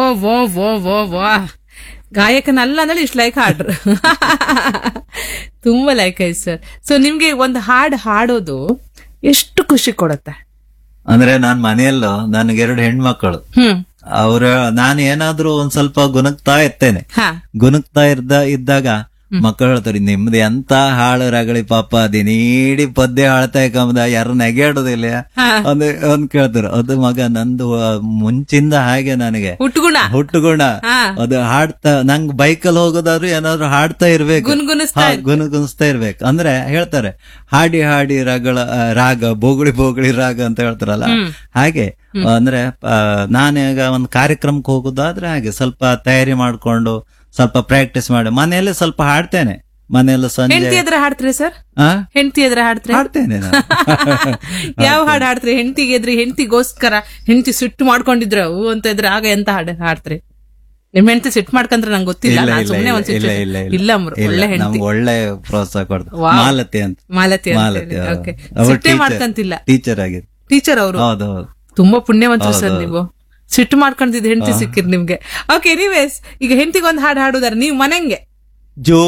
ವೋ ವೋ ವೋ ವಾ ಗಾಯಕನಲ್ಲ ಅಂದ್ರೆ ಇಷ್ಟು ಲೈಕ್ ಹಾಡ್ರು ತುಂಬಾ ಲೈಕ್ ಆಯ್ತು ಸರ್ ಸೊ ನಿಮ್ಗೆ ಒಂದು ಹಾಡು ಹಾಡೋದು ಎಷ್ಟು ಖುಷಿ ಕೊಡುತ್ತೆ ಅಂದ್ರೆ ನಾನ್ ಮನೆಯಲ್ಲೂ ನನಗೆ ಎರಡು ಹೆಣ್ಮಕ್ಕಳು ಹ್ಮ್ ಅವ್ರ ನಾನು ಏನಾದ್ರೂ ಒಂದ್ ಸ್ವಲ್ಪ ಗುಣಗ್ತಾ ಇರ್ತೇನೆ ಹಾ ಗುಣಗ್ತಾ ಇದ್ದ ಇದ್ದಾಗ ಮಕ್ಕಳು ಹೇಳ್ತಾರೆ ನಿಮ್ದು ಎಂತ ಹಾಳು ರಗಳಿ ಪಾಪ ದಿನೀಡಿ ಪದ್ಯ ಹಾಳ್ತಾ ಕಂಬದ ಯಾರು ನೆಗೆಡುದಿಲ್ಲ ಹಾ. ಒಂದು ಒಂದ್ ಕೇಳ್ತಾರೆ ಅದು ಮಗ ನಂದು ಆ, ಮುಂಚಿಂದ ಹಾಗೆ ನನಗೆ ಹುಟ್ಟುಗುಣ ಹುಟ್ಟುಗುಣ ಹಾ. ಅದು ಹಾಡ್ತಾ ನಂಗ್ ಬೈಕಲ್ಲಿ ಹೋಗೋದಾದ್ರು ಏನಾದ್ರು ಹಾಡ್ತಾ ಇರ್ಬೇಕು ಗುನ್ಗುನಿಸ್ತಾ ಹಾ, ಗುನುಗುನಿಸ್ತಾ ಇರ್ಬೇಕು ಅಂದ್ರೆ ಹೇಳ್ತಾರೆ ಹಾಡಿ ಹಾಡಿ ರಾಗಳ ಆ, ರಾಗ ಬೋಗುಳಿ ಬೋಗುಳಿ ರಾಗ ಅಂತ ಹೇಳ್ತಾರಲ್ಲ ಹಾಗೆ ಅಂದ್ರೆ ಆ, ನಾನೀಗ ಒಂದು ಕಾರ್ಯಕ್ರಮಕ್ಕೆ ಹೋಗೋದಾದ್ರೆ ಹಾಗೆ ಸ್ವಲ್ಪ ತಯಾರಿ ಮಾಡ್ಕೊಂಡು ಸ್ವಲ್ಪ ಪ್ರಾಕ್ಟೀಸ್ ಮಾಡಿ ಮನೆಯಲ್ಲೇ ಸ್ವಲ್ಪ ಹಾಡ್ತೇನೆ ಮನೆಯಲ್ಲ ಸಂಜೆ ಹೆಂಡತಿ ಎದ್ರ ಹಾಡ್ತೀರಿ ಸರ್ ಆ? ಹೆಂಡತಿ ಎದ್ರ ಹಾಡ್ತೀರಿ ಹಾಡ್ತೇನೆ ನಾನು ಯಾವ ಹಾಡು ಹಾಡ್ತೀರಿ ಹೆಂಡತಿಗೆ ಎದ್ರಿ ಹೆಂಡತಿಗೋಸ್ಕರ ಹೆಂಡತಿ ಸಿಟ್ಟು ಮಾಡ್ಕೊಂಡಿದ್ರ ಹೂ ಅಂತ ಇದ್ರೆ ಆಗ ಎಂತ ಹಾಡು ಹಾಡ್ತೀರಿ ನಿಮ್ ಹೆಂಡತಿ ಸಿಟ್ಟು ಮಾಡ್ಕಂದ್ರೆ ನಂಗೆ ಗೊತ್ತಿಲ್ಲ ಇಲ್ಲ ನಾನ್ ಇಲ್ಲ ಸುಮ್ನೆ ಇಲ್ಲ ಒಂದ್ ಇಲ್ಲ situation- ಇಲ್ಲ ಇಲ್ಲ ಅಮ್ರು, ಒಳ್ಳೆ ಹೆಂಡತಿ ನಮ್ಗೆ ಒಳ್ಳೆ ಪ್ರೋತ್ಸಾಹ ಕೊಡ್ತಾರೆ ವಾವ್. ಮಾಲತಿ ಅಂತ ಮಾಲತಿ ಮಾಲತಿ ಅಂತ ಓಕೆ ಅವ್ರು ಸಿಟ್ಟೆ teacher- ಮಾಡ್ಕಂತಿಲ್ಲ ಟೀಚರ್ ಆಗಿದೆ ಟೀಚರ್ ಅವರು ಹೌದು ಹೌದು ತುಂಬಾ ಪುಣ್ಯವಂತರು ಸರ್ ನೀವು ಸಿಟ್ಟು ಮಾಡ್ಕೊಂಡಿದ್ ಹೆಂಡತಿ ಸಿಕ್ಕಿರ್ ನಿಮ್ಗೆ ಓಕೆ ಎನಿವೇಸ್ ಈಗ ಹೆಂಡತಿಗೆ ಒಂದ್ ಹಾಡು ಹಾಡುದಾರೆ ನೀವು ಮನೆಂಗೆ ಜೋ